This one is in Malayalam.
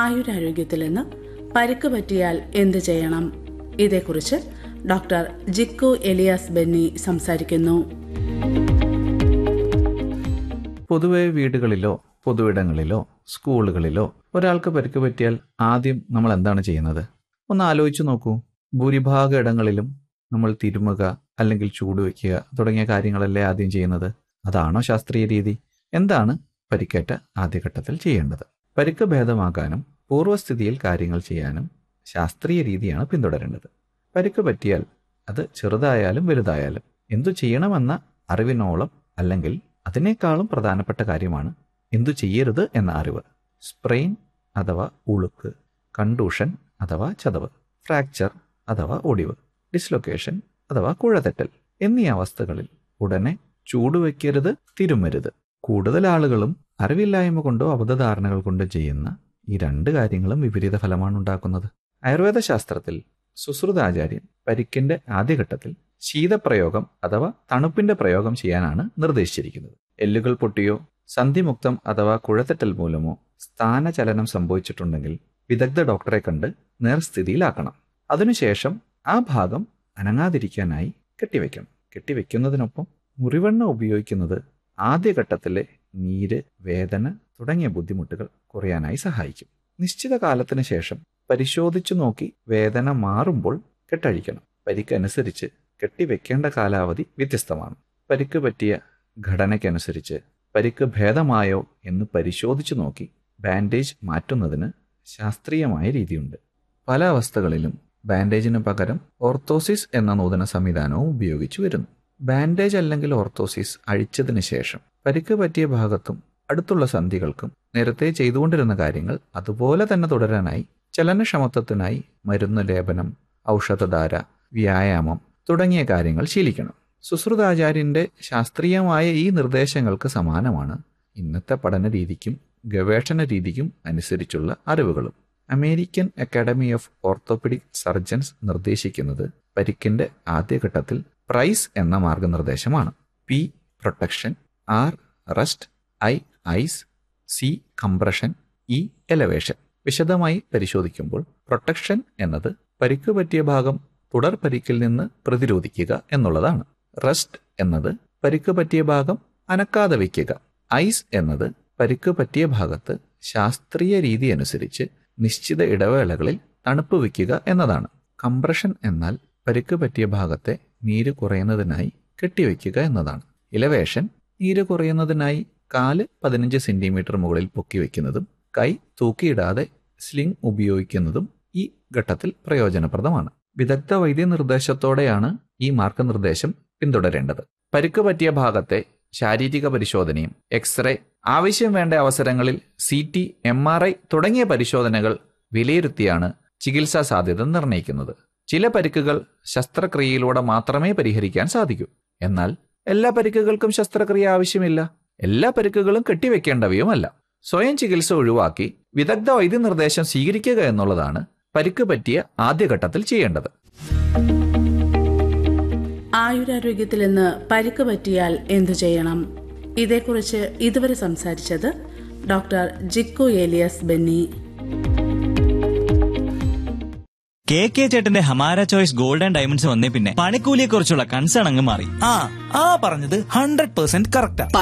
ആയുരാരോഗ്യത്തിൽ നിന്ന് പരിക്ക് പറ്റിയാൽ എന്ത് ചെയ്യണം ഇതേക്കുറിച്ച് ഡോക്ടർ ജിക്കു എലിയാസ് ബെന്നി സംസാരിക്കുന്നു പൊതുവെ വീടുകളിലോ പൊതുവിടങ്ങളിലോ സ്കൂളുകളിലോ ഒരാൾക്ക് പരിക്ക് പറ്റിയാൽ ആദ്യം നമ്മൾ എന്താണ് ചെയ്യുന്നത് ഒന്ന് ആലോചിച്ചു നോക്കൂ ഭൂരിഭാഗ ഇടങ്ങളിലും നമ്മൾ തിരുമുക അല്ലെങ്കിൽ ചൂടുവെക്കുക തുടങ്ങിയ കാര്യങ്ങളല്ലേ ആദ്യം ചെയ്യുന്നത് അതാണോ ശാസ്ത്രീയ രീതി എന്താണ് പരിക്കേറ്റ ആദ്യഘട്ടത്തിൽ ചെയ്യേണ്ടത് പരിക്ക് ഭേദമാക്കാനും പൂർവ്വസ്ഥിതിയിൽ കാര്യങ്ങൾ ചെയ്യാനും ശാസ്ത്രീയ രീതിയാണ് പിന്തുടരേണ്ടത് പരിക്ക് പറ്റിയാൽ അത് ചെറുതായാലും വലുതായാലും എന്തു ചെയ്യണമെന്ന അറിവിനോളം അല്ലെങ്കിൽ അതിനേക്കാളും പ്രധാനപ്പെട്ട കാര്യമാണ് എന്തു ചെയ്യരുത് എന്ന അറിവ് സ്പ്രെയിൻ അഥവാ ഉളുക്ക് കണ്ടൂഷൻ അഥവാ ചതവ് ഫ്രാക്ചർ അഥവാ ഒടിവ് ഡിസ്ലൊക്കേഷൻ അഥവാ കുഴതെറ്റൽ എന്നീ അവസ്ഥകളിൽ ഉടനെ ചൂടുവെക്കരുത് തിരുമരുത് കൂടുതൽ ആളുകളും അറിവില്ലായ്മ കൊണ്ടോ അബദ്ധധാരണകൾ കൊണ്ടോ ചെയ്യുന്ന ഈ രണ്ട് കാര്യങ്ങളും വിപരീത ഫലമാണ് ഉണ്ടാക്കുന്നത് ആയുർവേദ ശാസ്ത്രത്തിൽ സുശ്രുതാചാര്യൻ പരിക്കിന്റെ ആദ്യഘട്ടത്തിൽ ശീതപ്രയോഗം അഥവാ തണുപ്പിന്റെ പ്രയോഗം ചെയ്യാനാണ് നിർദ്ദേശിച്ചിരിക്കുന്നത് എല്ലുകൾ പൊട്ടിയോ സന്ധിമുക്തം അഥവാ കുഴത്തെറ്റൽ മൂലമോ സ്ഥാനചലനം സംഭവിച്ചിട്ടുണ്ടെങ്കിൽ വിദഗ്ധ ഡോക്ടറെ കണ്ട് നേർസ്ഥിതിയിലാക്കണം അതിനുശേഷം ആ ഭാഗം അനങ്ങാതിരിക്കാനായി കെട്ടിവെക്കണം കെട്ടിവെക്കുന്നതിനൊപ്പം മുറിവെണ്ണ ഉപയോഗിക്കുന്നത് ആദ്യഘട്ടത്തിലെ നീര് വേദന തുടങ്ങിയ ബുദ്ധിമുട്ടുകൾ കുറയാനായി സഹായിക്കും നിശ്ചിത കാലത്തിന് ശേഷം പരിശോധിച്ചു നോക്കി വേദന മാറുമ്പോൾ കെട്ടഴിക്കണം പരിക്കനുസരിച്ച് കെട്ടിവെക്കേണ്ട കാലാവധി വ്യത്യസ്തമാണ് പരിക്ക് പറ്റിയ ഘടനയ്ക്കനുസരിച്ച് പരിക്ക് ഭേദമായോ എന്ന് പരിശോധിച്ചു നോക്കി ബാൻഡേജ് മാറ്റുന്നതിന് ശാസ്ത്രീയമായ രീതിയുണ്ട് പല അവസ്ഥകളിലും ബാൻഡേജിന് പകരം ഓർത്തോസിസ് എന്ന നൂതന സംവിധാനവും ഉപയോഗിച്ചു വരുന്നു ബാൻഡേജ് അല്ലെങ്കിൽ ഓർത്തോസിസ് അഴിച്ചതിന് ശേഷം പരിക്ക് പറ്റിയ ഭാഗത്തും അടുത്തുള്ള സന്ധികൾക്കും നേരത്തെ ചെയ്തുകൊണ്ടിരുന്ന കാര്യങ്ങൾ അതുപോലെ തന്നെ തുടരാനായി ചലനക്ഷമത്വത്തിനായി മരുന്ന് ലേപനം ഔഷധധാര വ്യായാമം തുടങ്ങിയ കാര്യങ്ങൾ ശീലിക്കണം സുശ്രുതാചാര്യന്റെ ശാസ്ത്രീയമായ ഈ നിർദ്ദേശങ്ങൾക്ക് സമാനമാണ് ഇന്നത്തെ പഠന രീതിക്കും ഗവേഷണ രീതിക്കും അനുസരിച്ചുള്ള അറിവുകളും American academy of orthopaedic surgeons നിർദ്ദേശിക്കുന്നത് പരിക്കിന്റെ ആദ്യഘട്ടത്തിൽ പ്രൈസ് എന്ന മാർഗനിർദ്ദേശമാണ് P protection R rest I ice C compression E elevation വിശദമായി പരിശോധിക്കുമ്പോൾ പ്രൊട്ടക്ഷൻ എന്നത് പരിക്ക് പറ്റിയ ഭാഗം തുടർ പരിക്കിൽ നിന്ന് പ്രതിരോധിക്കുക എന്നുള്ളതാണ് റെസ്റ്റ് എന്നത് പരിക്ക് പറ്റിയ ഭാഗം അനക്കാതെ വയ്ക്കുക ഐസ് എന്നത് പരിക്ക് പറ്റിയ ഭാഗത്ത് ശാസ്ത്രീയ രീതി അനുസരിച്ച് നിശ്ചിത ഇടവേളകളിൽ തണുപ്പ് വയ്ക്കുക എന്നതാണ് കംപ്രഷൻ എന്നാൽ പരിക്ക് പറ്റിയ ഭാഗത്തെ നീര് കുറയുന്നതിനായി കെട്ടിവെക്കുക എന്നതാണ് ഇലവേഷൻ നീര് കുറയുന്നതിനായി കാല് പതിനഞ്ച് സെന്റിമീറ്റർ മുകളിൽ പൊക്കി വയ്ക്കുന്നതും കൈ തൂക്കിയിടാതെ സ്ലിംഗ് ഉപയോഗിക്കുന്നതും ഈ ഘട്ടത്തിൽ പ്രയോജനപ്രദമാണ് വിദഗ്ധ വൈദ്യനിർദ്ദേശത്തോടെയാണ് ഈ മാർഗനിർദ്ദേശം പിന്തുടരേണ്ടത് പരിക്ക് പറ്റിയ ഭാഗത്തെ ശാരീരിക പരിശോധനയും എക്സ്റേ ആവശ്യം വേണ്ട അവസരങ്ങളിൽ C T M R I തുടങ്ങിയ പരിശോധനകൾ വിലയിരുത്തിയാണ് ചികിത്സാ സാധ്യത നിർണ്ണയിക്കുന്നത് ചില പരിക്കുകൾ ശസ്ത്രക്രിയയിലൂടെ മാത്രമേ പരിഹരിക്കാൻ സാധിക്കൂ എന്നാൽ എല്ലാ പരിക്കുകൾക്കും ശസ്ത്രക്രിയ ആവശ്യമില്ല എല്ലാ പരിക്കുകളും കെട്ടിവെക്കേണ്ടവയുമല്ല സ്വയം ചികിത്സ ഒഴിവാക്കി വിദഗ്ധ വൈദ്യനിർദ്ദേശം സ്വീകരിക്കുക എന്നുള്ളതാണ് പരിക്ക് പറ്റിയ ആദ്യഘട്ടത്തിൽ ചെയ്യേണ്ടത് ആയുരാരോഗ്യത്തിൽ നിന്ന് പരിക്ക് പറ്റിയാൽ എന്തു ചെയ്യണം ഇതേക്കുറിച്ച് ഇതുവരെ സംസാരിച്ചത് doctor Jikku Elias Benny K K ചേട്ടന്റെ Hamara choice gold and diamonds വന്നേ പിന്നെ പണിക്കൂലിയെ കുറിച്ചുള്ള കൺസേൺ അങ്ങ് മാറി ആ ആ പറഞ്ഞത് ഹൺഡ്രഡ് പെർസെന്റ് കറക്റ്റാ